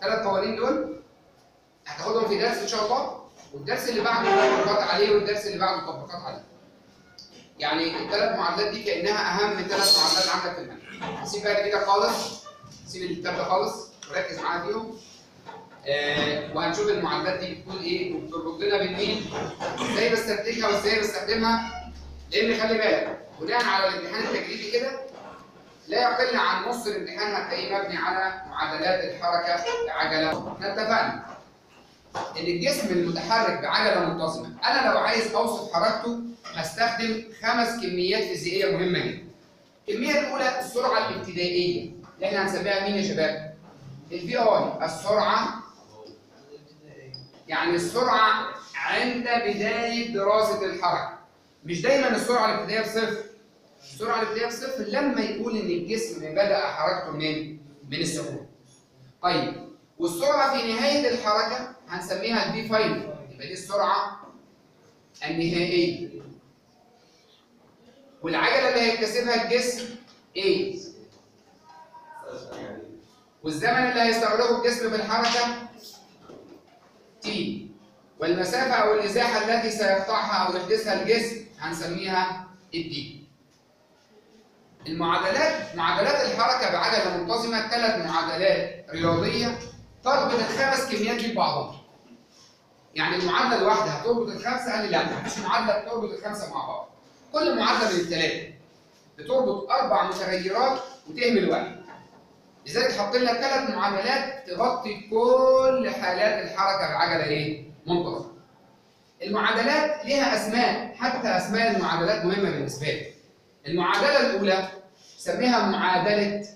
ثلاث قوانين دول هتاخدهم في درس ان شاء الله والدرس اللي بعده تطبيقات عليه والدرس اللي بعده تطبيقات عليه يعني الثلاث معادلات دي كانها اهم ثلاث معادلات عندك في المنهج سيب بقى كده خالص سيب الكتاب ده خالص وركز معايا فيهم آه وهنشوف المعادلات دي بتقول ايه وبتربط لنا بالمين ازاي بستنتجها وازاي بستخدمها لان خلي بالك بناء على الامتحان التجريبي كده لا يقل عن نص الامتحان هتلاقيه مبني على معادلات الحركه بعجله احنا اتفقنا ان الجسم المتحرك بعجله منتظمه انا لو عايز اوصف حركته هستخدم خمس كميات فيزيائيه مهمه جدا الكميه الاولى السرعه الابتدائيه اللي احنا هنسميها مين يا شباب الفي اي السرعه يعني السرعه عند بدايه دراسه الحركه مش دايما السرعه الابتدائيه بصفر السرعه الابتدائيه بصفر لما يقول ان الجسم بدا حركته منين من السكون طيب والسرعه في نهايه الحركه هنسميها الفي فاينل يبقى دي السرعه النهائيه والعجله اللي هيكتسبها الجسم ايه والزمن اللي هيستغرقه الجسم في الحركه تي والمسافه او الازاحه التي سيقطعها او يحدثها الجسم هنسميها الدي المعادلات معادلات الحركه بعجله منتظمه ثلاث معادلات رياضيه تربط الخمس كميات دي ببعضها يعني المعادله الواحده هتربط الخمسه قال لي لا مفيش معادله بتربط الخمسه مع بعض كل معادله من الثلاثه بتربط اربع متغيرات وتهمل واحد لذلك حط لنا ثلاث معادلات تغطي كل حالات الحركه بعجله ايه؟ منتظمه. المعادلات ليها اسماء حتى اسماء المعادلات مهمه بالنسبه لي. المعادله الاولى سميها معادله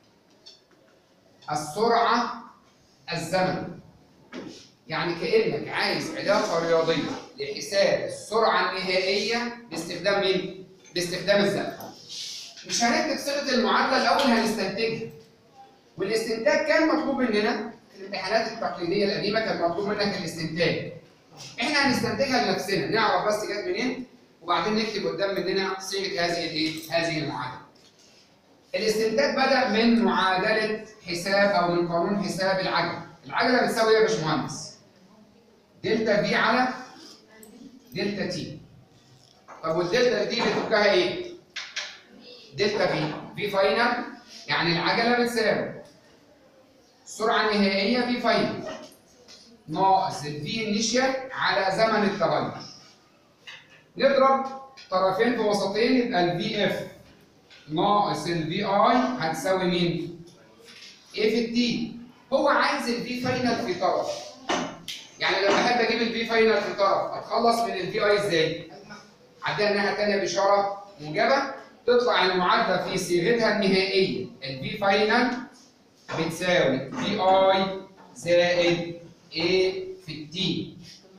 السرعه الزمن. يعني كانك عايز علاقه رياضيه لحساب السرعه النهائيه باستخدام مين؟ باستخدام الزمن. مش هنكتب صيغه المعادله الاول هنستنتجها. والاستنتاج كان مطلوب مننا في الامتحانات التقليديه القديمه كان مطلوب منك الاستنتاج. احنا هنستنتجها لنفسنا نعرف بس جت منين وبعدين نكتب قدام مننا صيغه هذه الايه؟ هذه المعادله. الاستنتاج بدا من معادله حساب او من قانون حساب العجله. العجله بتساوي ايه يا باشمهندس؟ دلتا في على دلتا تي. طب والدلتا دي بتفكها ايه؟ دلتا في في فاينل يعني العجله بتساوي السرعه النهائيه في فاينل ناقص الفي انيشال على زمن التغير نضرب طرفين في وسطين يبقى الفي اف ناقص الفي اي هتساوي مين؟ ايه في التي هو عايز الفي فاينل في طرف يعني لما احب اجيب الفي فاينل في طرف اتخلص من الفي اي ازاي؟ عندنا الناحيه الثانيه باشاره موجبه تطلع المعادله في صيغتها النهائيه الفي فاينل بتساوي في اي زائد ايه في التي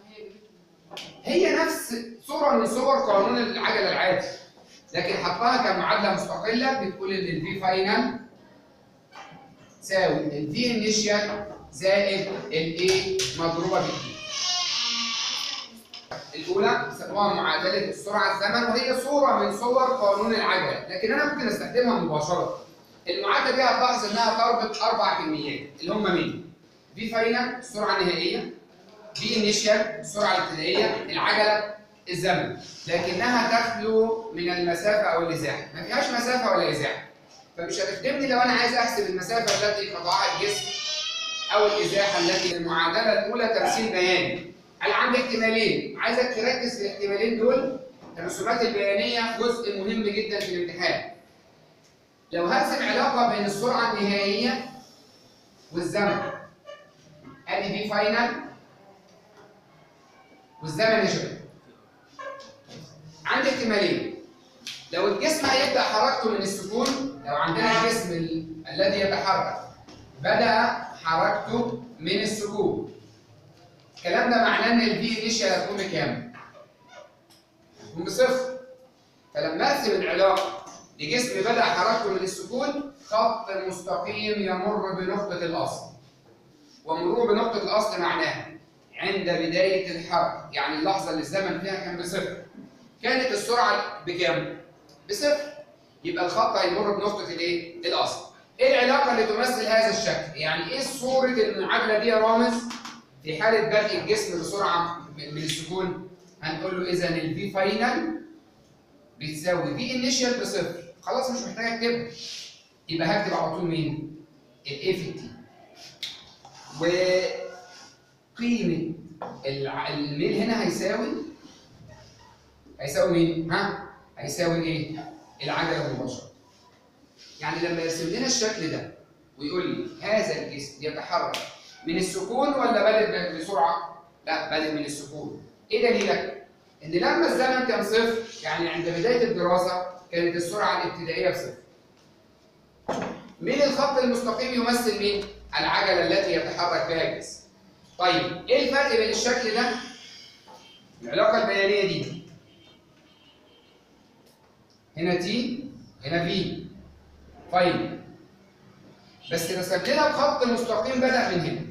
هي نفس صوره من صور قانون العجله العادي لكن حطها كمعادله مستقله بتقول ان الفي فاينل تساوي الفي انيشال زائد الايه مضروبه بالتي الاولى بيسموها معادله السرعه الزمن وهي صوره من صور قانون العجله لكن انا ممكن استخدمها مباشره المعادله دي هتلاحظ انها تربط اربع كميات اللي هم مين في فاينل السرعه النهائيه في انيشال السرعه الابتدائيه العجله الزمن لكنها تخلو من المسافه او الازاحه ما فيهاش مسافه ولا ازاحه فمش هتخدمني لو انا عايز احسب المسافه التي قطعها الجسم او الازاحه التي المعادله الاولى تمثيل بياني انا عندي احتمالين عايزك تركز في الاحتمالين دول الرسومات البيانيه جزء مهم جدا في الامتحان لو هرسم علاقه بين السرعه النهائيه والزمن ادي في فاينل والزمن يا شباب عندي احتمالين لو الجسم هيبدا حركته من السكون لو عندنا الجسم ال- الذي يتحرك بدا حركته من السكون الكلام ده معناه ان الفي انيشال هتكون بكام؟ هتكون بصفر فلما ارسم العلاقه لجسم بدا حركته من السكون خط مستقيم يمر بنقطه الاصل ومروره بنقطه الاصل معناها عند بدايه الحركه يعني اللحظه اللي الزمن فيها كان بصفر كانت السرعه بكام؟ بصفر يبقى الخط هيمر بنقطه الايه؟ الاصل ايه العلاقه اللي تمثل هذا الشكل؟ يعني ايه صوره المعادله دي يا رامز؟ في حاله بدء الجسم بسرعه من السكون هنقول له اذا الفي فاينل بتساوي في انيشال بصفر خلاص مش محتاج اكتبها يبقى هكتب على طول مين؟ الاي في تي وقيمه الع- الميل هنا هيساوي هيساوي مين؟ ها؟ هيساوي ايه؟ العجله مباشره يعني لما يرسم لنا الشكل ده ويقول لي هذا الجسم يتحرك من السكون ولا بادئ بسرعه؟ لا بادئ من السكون. ايه دليلك؟ ان لما الزمن كان صفر يعني عند بدايه الدراسه كانت السرعه الابتدائيه بصفر. مين الخط المستقيم يمثل مين؟ العجله التي يتحرك بها الجسم. طيب ايه الفرق بين الشكل ده؟ العلاقه البيانيه دي. هنا تي هنا في طيب بس رسم لنا بخط مستقيم بدأ من هنا.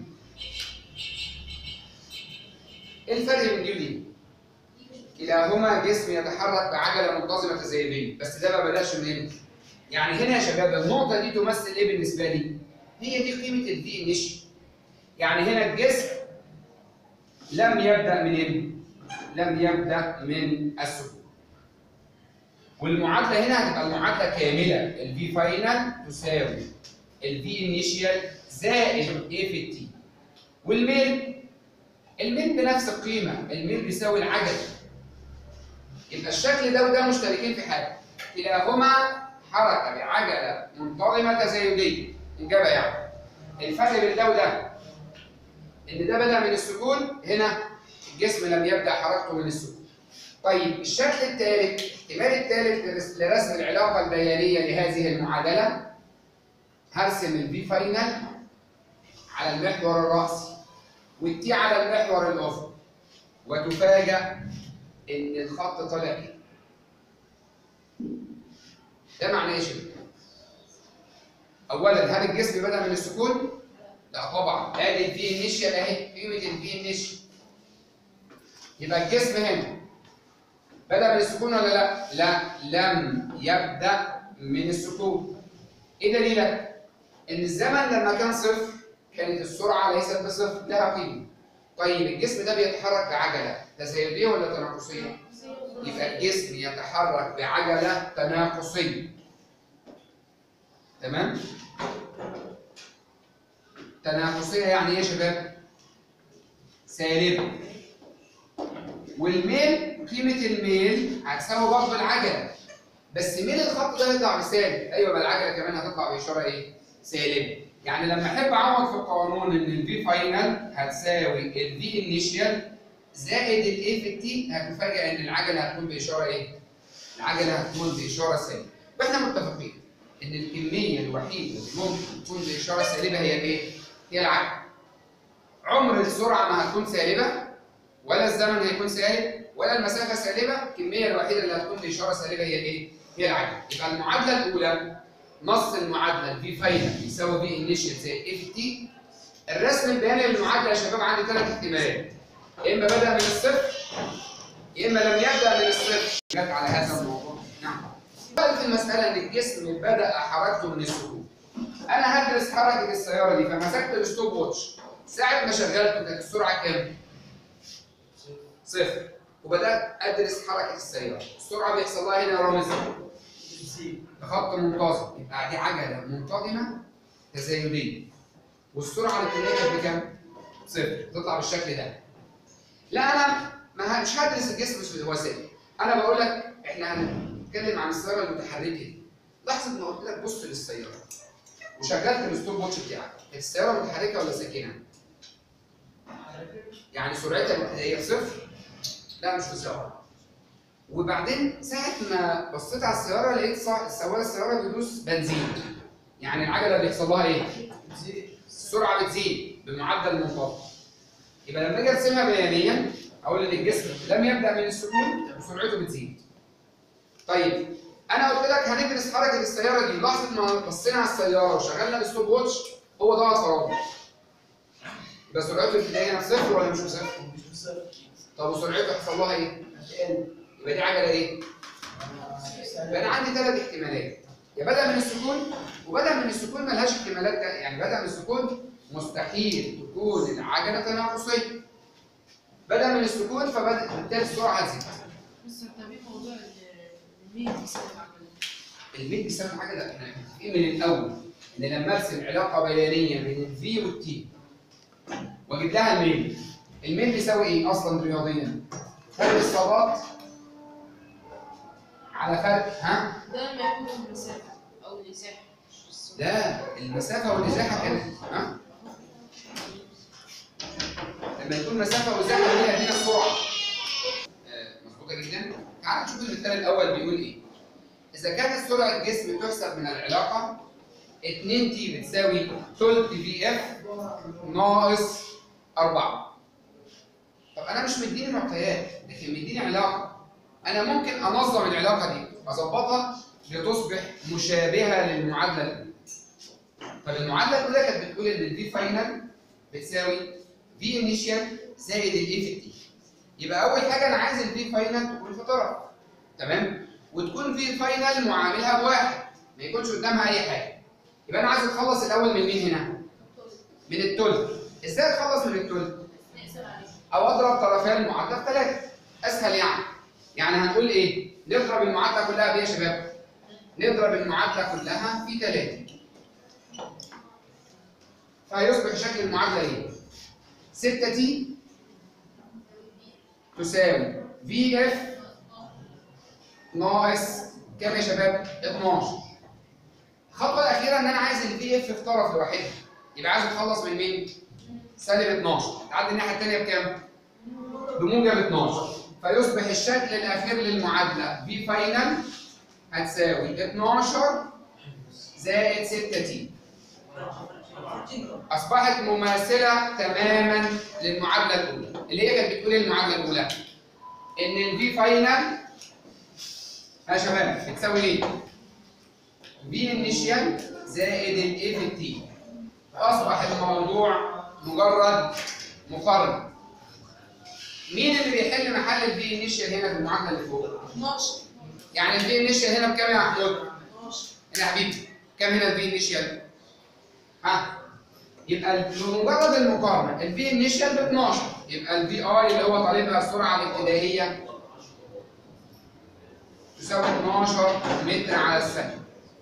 ايه الفرق بين دي ودي؟ كلاهما جسم يتحرك بعجله منتظمه تزايديه، بس ده ما بدأش من هنا. يعني هنا يا شباب النقطه دي تمثل ايه بالنسبه لي؟ هي دي قيمه الفي انيشي. يعني هنا الجسم لم يبدأ من هنا. لم يبدأ من السكون. والمعادله هنا هتبقى المعادله كامله الفي فاينل تساوي الفي انيشيال زائد اي في التي والميل الميل بنفس القيمه الميل بيساوي العجله يبقى الشكل ده وده مشتركين في حاجه كلاهما حركه بعجله منتظمه تزايديه اجابه يعني الفرق بين ده وده ان ده بدا من السكون هنا الجسم لم يبدا حركته من السكون طيب الشكل الثالث الاحتمال الثالث لرس- لرسم العلاقه البيانيه لهذه المعادله هرسم الفي فاينل على المحور الرأسي والتي على المحور الأفقي وتفاجأ إن الخط طالع كده. ده معناه إيه يا شباب؟ أولاً هل الجسم بدأ من السكون؟ لا طبعاً، ادي الفي انيشال أهي قيمة الفي انيشال. يبقى الجسم هنا بدأ من السكون ولا لا؟ لا لم يبدأ من السكون. ايه دليلك؟ ان الزمن لما كان صفر كانت السرعه ليست بصفر لها قيمه. طيب الجسم ده بيتحرك بعجله تزايديه ولا تناقصيه؟ يبقى الجسم يتحرك بعجله تناقصيه. تمام؟ تناقصيه يعني ايه يا شباب؟ سالبه. والميل قيمه الميل هتساوي برضه العجله. بس ميل الخط ده يطلع بسالب ايوه ما العجله كمان هتطلع باشاره ايه سالبه يعني لما احب اعوض في القانون ان الفي فاينل هتساوي الفي انيشال زائد الاي في التي هتفاجئ ان العجله هتكون باشاره ايه العجله هتكون باشاره سالبه واحنا متفقين ان الكميه الوحيده اللي ممكن تكون باشاره سالبه هي ايه هي العجله عمر السرعه ما هتكون سالبه ولا الزمن هيكون سالب ولا المسافه سالبه الكميه الوحيده اللي هتكون باشاره سالبه هي ايه هي العجله يبقى المعادله الاولى نص المعادله الفي فاينل يساوي في انيشال زائد اي في تي الرسم البياني للمعادله يا شباب عندي ثلاث احتمالات يا اما بدا من الصفر يا اما لم يبدا من الصفر جت على هذا الموضوع نعم قال في المساله ان الجسم بدا حركته من السكون انا هدرس حركه السياره دي فمسكت الستوب واتش ساعه ما شغلته كانت السرعه كام؟ صفر وبدات ادرس حركه السياره السرعه بيحصل لها هنا رامز خط منتظم يبقى دي عجله منتظمه تزايديه والسرعه الابتدائيه كانت بكام؟ صفر تطلع بالشكل ده لا انا ما ه- مش هدرس الجسم في الوسائل انا بقول لك احنا هنتكلم عن السياره المتحركه دي لحظه ما قلت لك بص للسياره وشغلت الستوب واتش بتاعك السياره متحركه ولا ساكنه؟ يعني سرعتها الابتدائيه صفر؟ لا مش بسرعه وبعدين ساعة ما بصيت على السيارة لقيت صا- سواق السيارة بيدوس بنزين. يعني العجلة بيحصل لها إيه؟ السرعة بتزيد بمعدل منخفض. يبقى لما أجي أرسمها بيانيا أقول إن الجسم لم يبدأ من السكون وسرعته بتزيد. طيب أنا قلت لك هندرس حركة السيارة دي لحظة ما بصينا على السيارة وشغلنا الستوب واتش هو ضغط فرامل. يبقى سرعته الابتدائية بصفر ولا مش بصفر؟ طب وسرعته حصل لها إيه؟ يبقى دي عجلة إيه؟ يبقى انا عندي ثلاث احتمالات يا بدا من السكون وبدا من السكون ملهاش احتمالات تانية. يعني بدا من السكون مستحيل تكون العجله تناقصيه بدا من السكون فبدا بالتالي السرعه هتزيد بس طب ايه موضوع ال- الميل بيساوي عمل الميل بيساوي حاجه ده احنا متفقين من الاول ان لما ارسم علاقه بيانيه بين الفي والتي واجيب لها الميل الميل بيساوي ايه اصلا رياضيا؟ فرق الصادات على فرق ها؟ ده لما يكون المسافة أو الإزاحة مش السرعة. لا المسافه والازاحه كانت ها؟ لما يكون مسافه وازاحه هي هي السرعه آه، مظبوطه جدا تعال نشوف المثال الاول بيقول ايه اذا كانت سرعه جسم تحسب من العلاقه 2 تي بتساوي ثلث في اف ناقص 4 طب انا مش مديني معطيات لكن مديني علاقه انا ممكن انظم العلاقه دي اظبطها لتصبح مشابهه للمعادله الاولى طب المعادله الاولى كانت بتقول ان الفي فاينل بتساوي في انيشال زائد الاي في تي يبقى اول حاجه انا عايز الفي فاينل تكون في طرف تمام وتكون في فاينل معاملها بواحد ما يكونش قدامها اي حاجه يبقى انا عايز اتخلص الاول من مين هنا من التلت ازاي اتخلص من التلت نقسم عليه او اضرب طرفي المعادله في ثلاثه اسهل يعني يعني هنقول ايه نضرب المعادله كلها بايه يا شباب نضرب المعادله كلها في ثلاثه فهيصبح شكل المعادله ايه 6 تي تساوي في اف ناقص كام يا شباب 12 الخطوه الاخيره ان انا عايز الفي اف في طرف لوحدها يبقى عايز اتخلص من مين سالب 12 تعدي الناحيه الثانيه بكام بموجب 12 فيصبح الشكل الاخير للمعادله في فاينل هتساوي 12 زائد 6 تي اصبحت مماثله تماما للمعادله الاولى اللي هي كانت بتقول إيه المعادله الاولى ان الفي فاينل يا شباب بتساوي ايه في انيشال زائد الاي في تي اصبح الموضوع مجرد مقارنه مين اللي بيحل محل الفي انيشال هنا في المعادله اللي فوق 12 يعني الفي انيشال هنا بكام يا محمود 12 هنا يا حبيبي كام هنا الفي انيشال ها يبقى بمجرد المقارنه الفي انيشال ب 12 يبقى الفي اي اللي هو طالبها السرعه الابتدائيه تساوي 12 متر على الثانيه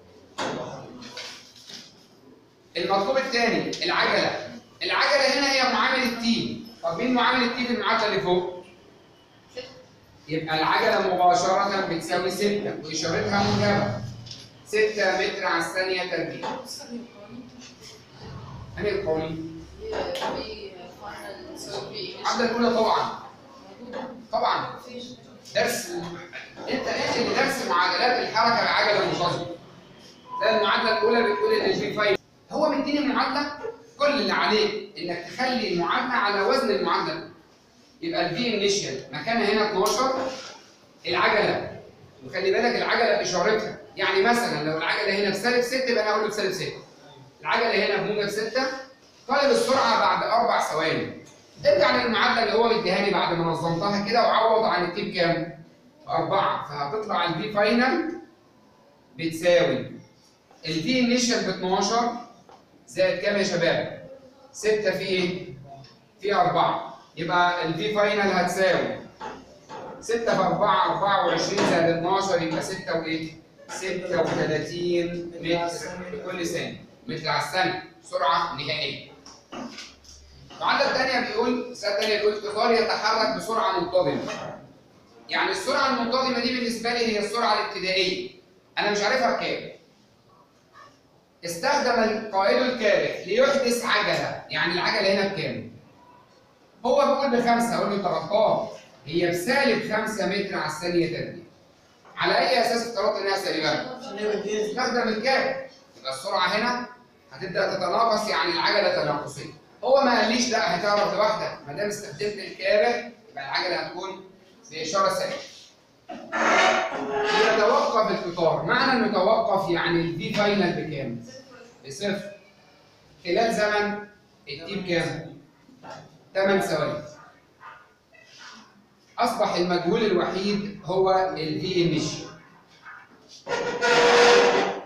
المطلوب الثاني العجله العجله هنا هي معامل التي طب مين معامل التي في المعادله اللي فوق يبقى العجله مباشره بتساوي 6 واشارتها موجبه 6 متر على الثانيه تربيع استخدم القوانين أنهي القوانين؟ في فاينل تساوي في العملة الأولى طبعا موجودة طبعا مفيش درس أنت أنت اللي درس معادلات الحركة العجلة المنتظمة ده المعادلة الأولى بتقول إن الفي فايف هو مديني المعادلة كل اللي عليه إنك تخلي المعادلة على وزن المعادلة الأولى. يبقى الفي انيشال مكانها هنا 12 العجلة وخلي بالك العجلة بإشارتها يعني مثلا لو العجلة هنا بسالب 6 يبقى أنا هقول له بسالب 6 العجلة هنا بموجب 6 طالب السرعة بعد أربع ثواني ارجع للمعادلة اللي هو مديهاني بعد ما نظمتها كده وعوض عن التيب كام؟ أربعة فهتطلع الفي فاينل بتساوي الفي انيشال ب 12 زائد كام يا شباب؟ 6 في ايه؟ في 4 يبقى الفي فاينل هتساوي 6 في 4 24 زائد 12 يبقى 6 وايه؟ 36 متر لكل ثانية متر على الثانية سرعة نهائية. المعادلة الثانية بيقول السؤال الثانية بيقول قطار يتحرك بسرعة منتظمة. يعني السرعة المنتظمة دي بالنسبة لي هي السرعة الابتدائية. أنا مش عارفها بكام. استخدم القائد الكارث ليحدث عجلة، يعني العجلة هنا بكام؟ هو بيقول بخمسة، أقول له أنت غلطان. هي بسالب 5 متر على الثانية تربيع. على أي أساس افترضت إنها سالبة؟ استخدم الكابل يبقى السرعه هنا هتبدا تتناقص يعني العجله تناقصيه هو ما قاليش لا هتعرف لوحدك ما دام استخدمت الكابل يبقى العجله هتكون باشاره سالبه يتوقف القطار معنى انه يتوقف يعني الفي فاينل بكام؟ بصفر خلال زمن التي بكام؟ 8 ثواني اصبح المجهول الوحيد هو الفي انيشال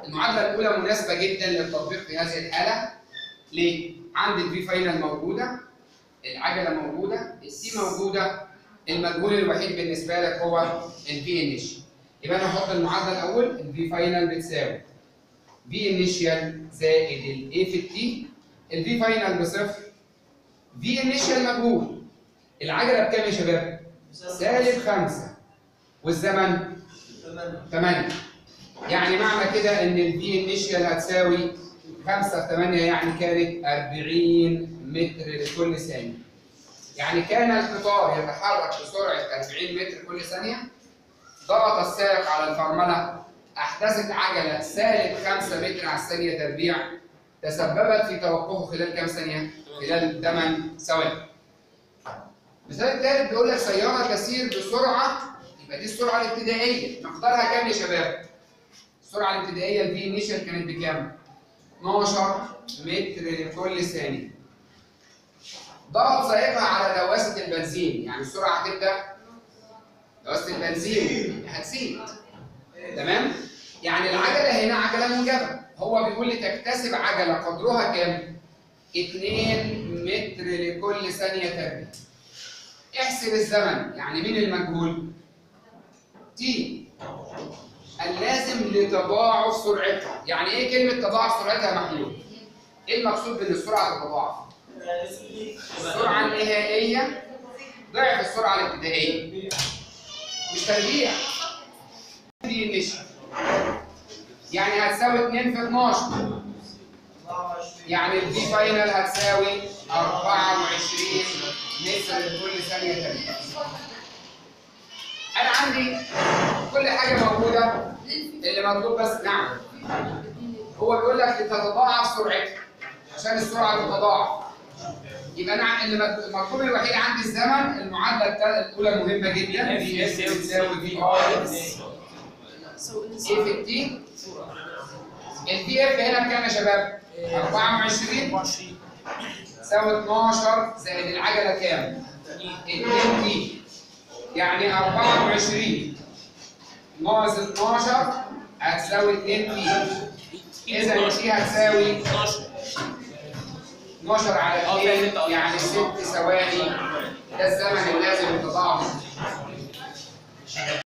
المعادله الاولى مناسبه جدا للتطبيق في هذه الحاله ليه؟ عندي الفي فاينل موجوده العجله موجوده السي موجوده المجهول الوحيد بالنسبه لك هو الفي انيشال يبقى انا هحط المعادله الاول الفي فاينل بتساوي في انيشال زائد الاي في التي الفي فاينل بصفر في انيشال مجهول العجله بكام يا شباب؟ سالب خمسة والزمن 8 يعني معنى كده ان الفي انيشال هتساوي 5 في 8 يعني كانت 40 متر لكل ثانية يعني كان القطار يتحرك بسرعة 40 متر كل ثانية ضغط السائق على الفرملة أحدثت عجلة سالب 5 متر على الثانية تربيع تسببت في توقفه خلال كام ثانية؟ خلال 8 ثواني. المثال الثالث بيقول لك سيارة تسير بسرعة يبقى دي السرعة الابتدائية، مقدارها كام يا شباب؟ السرعة الابتدائية الفي انيشال كانت بكام؟ 12 متر لكل ثانية. ضغط سائقها على دواسة البنزين، يعني السرعة هتبدأ دواسة البنزين هتزيد. تمام؟ يعني العجلة هنا عجلة موجبة، هو بيقول لي تكتسب عجلة قدرها كام؟ 2 متر لكل ثانية تربيع. احسب الزمن، يعني مين المجهول؟ تي اللازم لتضاعف سرعتها، يعني ايه كلمة تضاعف سرعتها يا محمود؟ ايه المقصود بان السرعة تتضاعف؟ السرعة النهائية ضعف السرعة الابتدائية. مش تربيع. دي النشا. يعني هتساوي 2 في 12 يعني الفي فاينل هتساوي 24 متر لكل ثانية تربيع. أنا عندي كل حاجة موجودة اللي مطلوب بس نعم هو بيقول لك لتتضاعف سرعتها عشان السرعة تتضاعف يبقى انا اللي مط- المطلوب الوحيد عندي الزمن المعادله التالتة الاولى مهمه جدا في اس بتساوي في اي سو اي في التي الفي اف هنا بكام يا شباب؟ 24 تساوي 12 زائد العجله كام؟ 2 تي يعني 24 ناقص 12 هتساوي 2 تي اذا التي هتساوي 12 على 2 يعني 6 ثواني ده الزمن اللازم للتضاعف